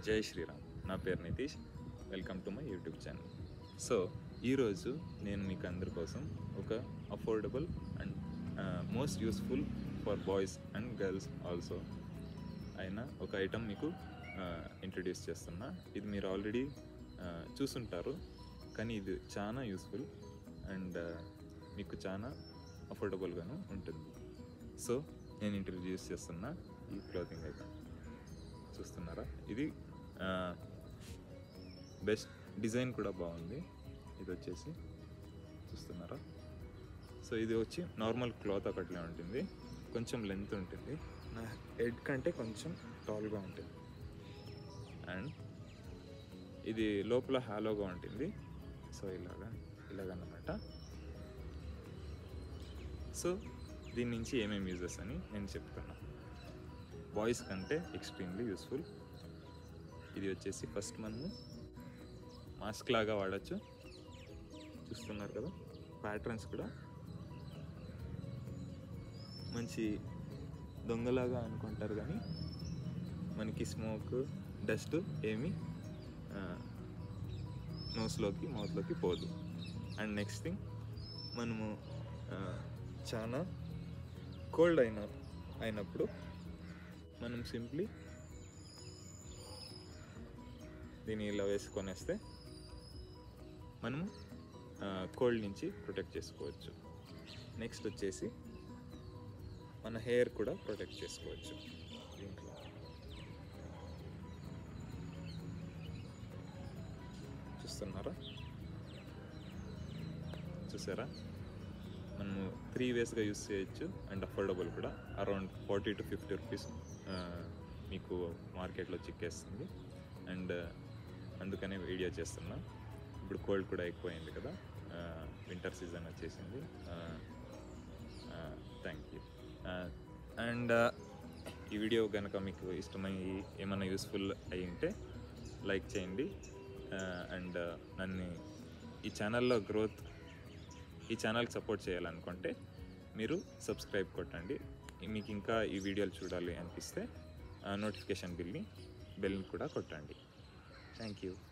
జై శ్రీరామ్ నా పేరు Nitish welcome to my YouTube channel so ఈరోజు నేను మీకు అందరి కోసం ఒక affordable and most useful for boys and girls also అయిన ఒక ఐటమ్ మీకు ఇంట్రడ్యూస్ చేస్తున్నా ఇది మీరు ఆల్రెడీ చూసుంటారు కానీ ఇది చాలా యూస్ఫుల్ అండ్ మీకు చాలా అఫోర్డబుల్గాను ఉంటుంది సో నేను ఇంట్రడ్యూస్ చేస్తున్నా ఈ క్లోతింగ్ ఐటమ్ చూస్తున్నారా ఇది బెస్ట్ డిజైన్ కూడా బాగుంది ఇది వచ్చేసి చూస్తున్నారా సో ఇది వచ్చి నార్మల్ క్లాత్ ఒకటిలే ఉంటుంది కొంచెం లెంత్ ఉంటుంది నా హెడ్ కంటే కొంచెం టాల్గా ఉంటుంది అండ్ ఇది లోపల హాలోగా ఉంటుంది సో ఇలాగా ఇలాగన్నమాట సో దీని నుంచి ఏమేమి యూజెస్ అని నేను చెప్తున్నా బాయ్స్ కంటే ఎక్స్ట్రీమ్లీ యూస్ఫుల్ ఇది వచ్చేసి ఫస్ట్ మనము మాస్క్ లాగా వాడచ్చు చూస్తున్నారు కదా ప్యాటర్న్స్ కూడా మంచి దొంగలాగా అనుకుంటారు కానీ మనకి స్మోక్ డస్ట్ ఏమి నోస్లోకి మౌత్లోకి పోదు అండ్ నెక్స్ట్ థింగ్ మనము ఆ, చాలా కోల్డ్ అయిన అయినప్పుడు మనం సింప్లీ దీన్ని ఇలా వేసుకొనేస్తే మనము కోల్డ్ నుంచి ప్రొటెక్ట్ చేసుకోవచ్చు నెక్స్ట్ వచ్చేసి మన హెయిర్ కూడా ప్రొటెక్ట్ చేసుకోవచ్చు దీంట్లో చూస్తున్నారా చూసారా మనము త్రీ వేస్గా యూస్ చేయొచ్చు అండ్ అఫోర్డబుల్ కూడా around forty to fifty rupees మీకు మార్కెట్లో చిక్కేస్తుంది అండ్ అందుకనే వీడియో చేస్తున్నా ఇప్పుడు కోల్డ్ కూడా ఎక్కువైంది కదా వింటర్ సీజన్ వచ్చేసింది థ్యాంక్ యూ అండ్ ఈ వీడియో కనుక మీకు ఇష్టమై ఏమైనా యూస్ఫుల్ అయి ఉంటే లైక్ చేయండి అండ్ నన్ను ఈ ఛానల్లో గ్రోత్ ఈ ఛానల్కి సపోర్ట్ చేయాలనుకుంటే మీరు సబ్స్క్రైబ్ కొట్టండి మీకు ఇంకా ఈ వీడియోలు చూడాలి అనిపిస్తే నోటిఫికేషన్ బిల్ని బెల్ని కూడా కొట్టండి థ్యాంక్ యూ